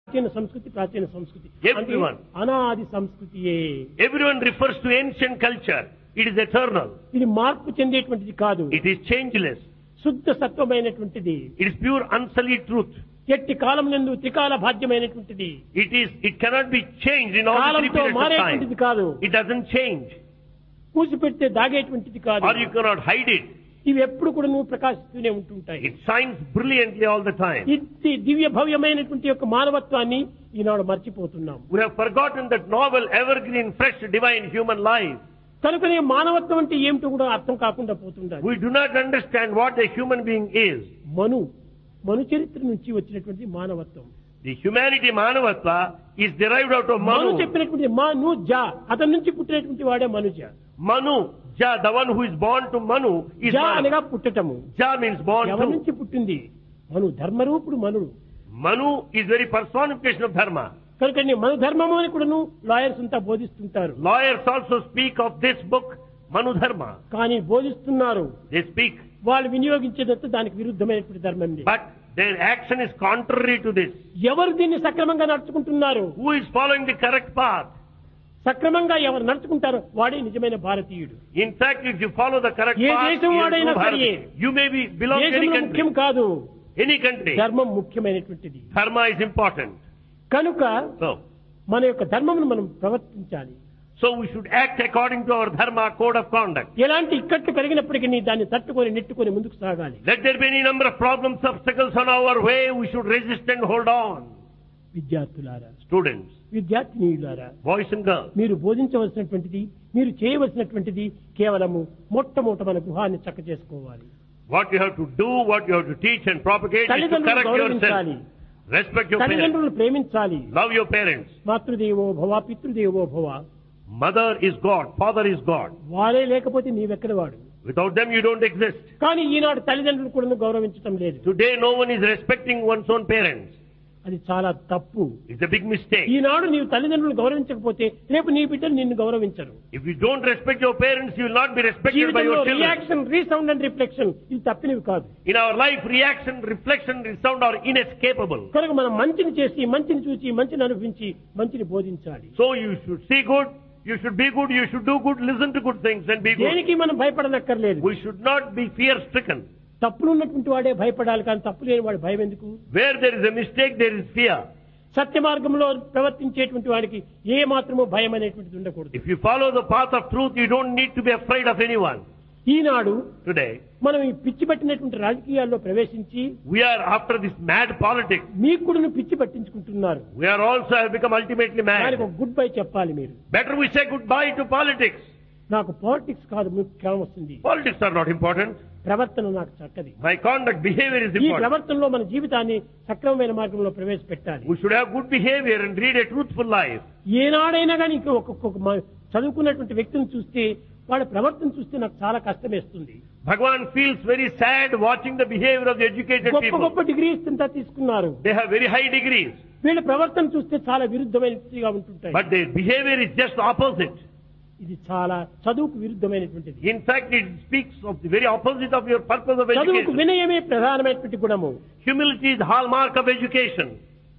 ప్రాచీన సంస్కృతి ప్రాచీన సంస్కృతి Everyone. అంటే అనాది సంస్కృతియే Everyone refers to ancient culture. It is eternal. ఇది మార్పు చెందేటువంటిది కాదు It is changeless. శుద్ధ సత్వమైనటువంటిది It is pure unsullied truth. ఎట్టి కాలం నందు త్రికాల బాధ్యమైనటువంటిది It is, it cannot be changed in all three కాలంతో periods of మారేటువంటిది time. కాదు It doesn't change. పూసిపెడితే దాగేటువంటిది కాదు Or you cannot hide it. ఇవి ఎప్పుడు కూడా నువ్వు ప్రకాశిస్తూనే ఉంటుంటాయి It shines brilliantly all the time. ఇది దివ్య భవ్యమైనటువంటి యొక్క మానవత్వాన్ని ఈనాడు మర్చిపోతున్నాం We have forgotten that novel, evergreen, fresh, divine human life. కనుకనే మానవత్వం అంటే ఏమిటో కూడా అర్థం కాకుండా పోతుండాలి We do not understand what a human being is. మను మను చరిత్ర నుంచి వచ్చినటువంటి మానవత్వం The humanity Manavatva is derived out of Manu Manu. చెప్పినటువంటి మను జా అతని నుంచి పుట్టినటువంటి వాడే మనుజ Manu, Ja, the one who is born to Manu is జా Manu. అనగా పుట్టటము Ja means born ఎవరి to. నుంచి పుట్టింది మను ధర్మరూపుడు మనుడు Manu is very personification of Dharma. కనుక నీ మన ధర్మము అని కూడాను లాయర్స్ అంతా బోధిస్తుంటారు Lawyers also speak of this book, Manu Dharma. కానీ బోధిస్తున్నారు They speak, వాళ్ళు వినియోగించేదంతా దానికి విరుద్ధమైనటువంటి ధర్మం ఇది. but their action is contrary to this. ఎవరు దీన్ని సక్రమంగా నడుచుకుంటున్నారు Who is following the correct path? సక్రమంగా ఎవరు నడుచుకుంటారో వాడే నిజమైన భారతీయుడు In fact, if you follow the correct A path, దేశం you, are వాడైనా true సరే. Bharati. you may be belong to any దేశంలో country. ముఖ్యం కాదు Any country. ధర్మం ముఖ్యమైనటువంటిది Dharma is important. కనుక So, మన యొక్క ధర్మమును మనం ప్రవర్తించాలి so we should act according to our Dharma code of conduct. ఎలాంటి ఇక్కట్లు కలిగినప్పటికీ దాన్ని తట్టుకొని నెట్టుకొని ముందుకు సాగాలి Let there be any number of problems, obstacles on our way, we should resist and hold on. విద్యార్థులారా Students, విద్యార్థినీయులారా boys and girls, మీరు బోధించవలసినటువంటిది మీరు చేయవలసినటువంటిది కేవలము మొట్టమొదట మన గృహాన్ని చక్క చేసుకోవాలి what you have to do, what you have to teach and propagate is to తల్లిదండ్రులను correct గౌరవించాలి yourself. Respect your parents. తల్లిదండ్రులను ప్రేమించాలి Love your parents. మాతృదేవో భవ పితృదేవో భవ Mother is God. Father is God. వారే లేకపోతే నీవెక్కడ వాడు Without them you don't exist. కానీ ఈనాడు తల్లిదండ్రులు కూడా గౌరవించటం లేదు Today no one is respecting one's own parents. అది చాలా తప్పు It's a big mistake. ఈనాడు నీవు తల్లిదండ్రులు గౌరవించకపోతే రేపు నీ బిడ్డలు నిన్ను గౌరవించరు If you don't respect your parents, you will not be respected by జీవితంలో your children. Reaction resound and reflection ఇది తప్పినవి కాదు In our life, reaction, reflection, resound are inescapable. కనుక మనం మంచిని చేసి మంచిని చూసి మంచిని అనుభవించి మంచిని బోధించాలి So you should see good, you should be good, you should do good, listen to good things and be good. దేనికి మనం భయపడనక్కర్లేదు We should not be fear stricken. తప్పులు ఉన్నటువంటి వాడే భయపడాలి కానీ తప్పు లేని వాడు భయం ఎందుకు Where there is a mistake, there is fear. సత్య మార్గంలో ప్రవర్తించేటువంటి వాడికి ఏ మాత్రమూ భయం అనేటువంటిది ఉండకూడదు If you follow the path of truth, you don't need to be afraid of anyone. Eenadu Today, మనం ఈ పిచ్చి పట్టినటువంటి రాజకీయాల్లో ప్రవేశించి we are after this mad politics. మీకు కూడా పిచ్చి పట్టించుకుంటున్నారు We are also have become ultimately దానికి mad. ఒక గుడ్ బై చెప్పాలి మీరు Better we say goodbye to politics. నాకు పాలిటిక్స్ కాదు ముఖ్యం వస్తుంది Politics are not important. ప్రవర్తన నాకు చక్కది My conduct, behavior is ఈ important. ప్రవర్తనలో మన జీవితాన్ని సక్రమమైన మార్గంలో ప్రవేశపెట్టాలి We should have good behavior and lead a truthful life. ఏనాడైనా కానీ ఇంక ఒక్కొక్క మ- చదువుకున్నటువంటి వ్యక్తిని చూస్తే వాళ్ళ ప్రవర్తన చూస్తే నాకు చాలా కష్టమేస్తుంది Bhagavan feels very sad watching the behavior of the educated గొప్ప people. గొప్ప డిగ్రీస్ ఇంత తీసుకున్నారు They have very high degrees, వీళ్ళ ప్రవర్తన చూస్తే చాలా విరుద్ధమైనదిగా ఉంటుంటాయి but their behavior is just opposite. ఇది చాలా చదువుకు విరుద్ధమైనటువంటిది In fact, it speaks of the very opposite of your purpose of చదువుకు education. వినయమే ప్రధానమైనటువంటి గుణము Humility is the hallmark of education.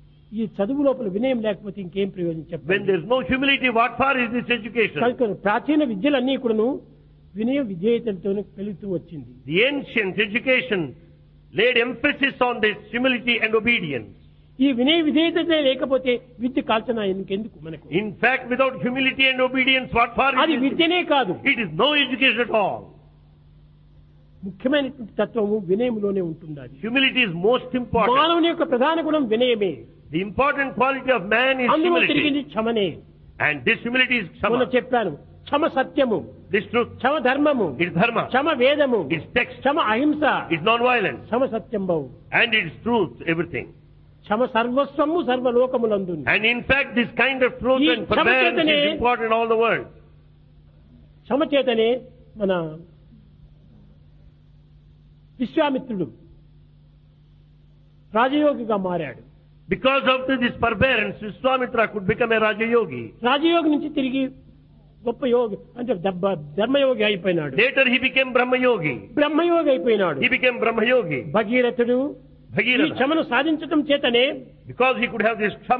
ఈ చదువు లోపల వినయం లేకపోతే ఇంకేం ప్రయోజనం When చెప్పండి there is no humility, what for is this education? కనుక ప్రాచీన విద్యలన్నీ కూడాను వినయ విధేయతలతో పెరుగుతూ వచ్చింది The ancient education laid emphasis on this humility and obedience. ఈ వినయ విధేయత లేకపోతే విద్య కాల్చన ఇంకెందుకు మనకు In fact, without humility and obedience, what for అది is this? విద్యనే కాదు It is no education at all. ముఖ్యమైనటువంటి తత్వము వినయములోనే ఉంటుండాలి Humility is most important. మానవుని యొక్క ప్రధాన గుణం వినయమే The important quality of man is అందులో humility. తిరిగింది క్షమనే And this humility is మొన్న Kshama. చెప్పాను క్షమ సత్యము This truth క్షమ ధర్మము is Dharma. క్షమ వేదము It's text. క్షమ అహింస It's non-violence. క్షమ సత్యం బహు And it's truth, everything. క్షమ సర్వస్వము సర్వలోకములందు And in fact, this kind of truth ఈ and forbearance క్షమచేతనే- is important in all the world. క్షమ చేతనే మన విశ్వామిత్రుడు రాజయోగిగా మారాడు Because of this forbearance, Vishwamitra could become a Raja Yogi. రాజయోగి నుంచి తిరిగి గొప్ప యోగి అంటే దబ్బ- ధర్మయోగి అయిపోయినాడు Later he became Brahma Yogi. బ్రహ్మయోగి అయిపోయినాడు He became Brahma Yogi. భగీరథుడు ఈ Bhagirath. క్షమను సాధించటం చేతనే Because he could have this Kshama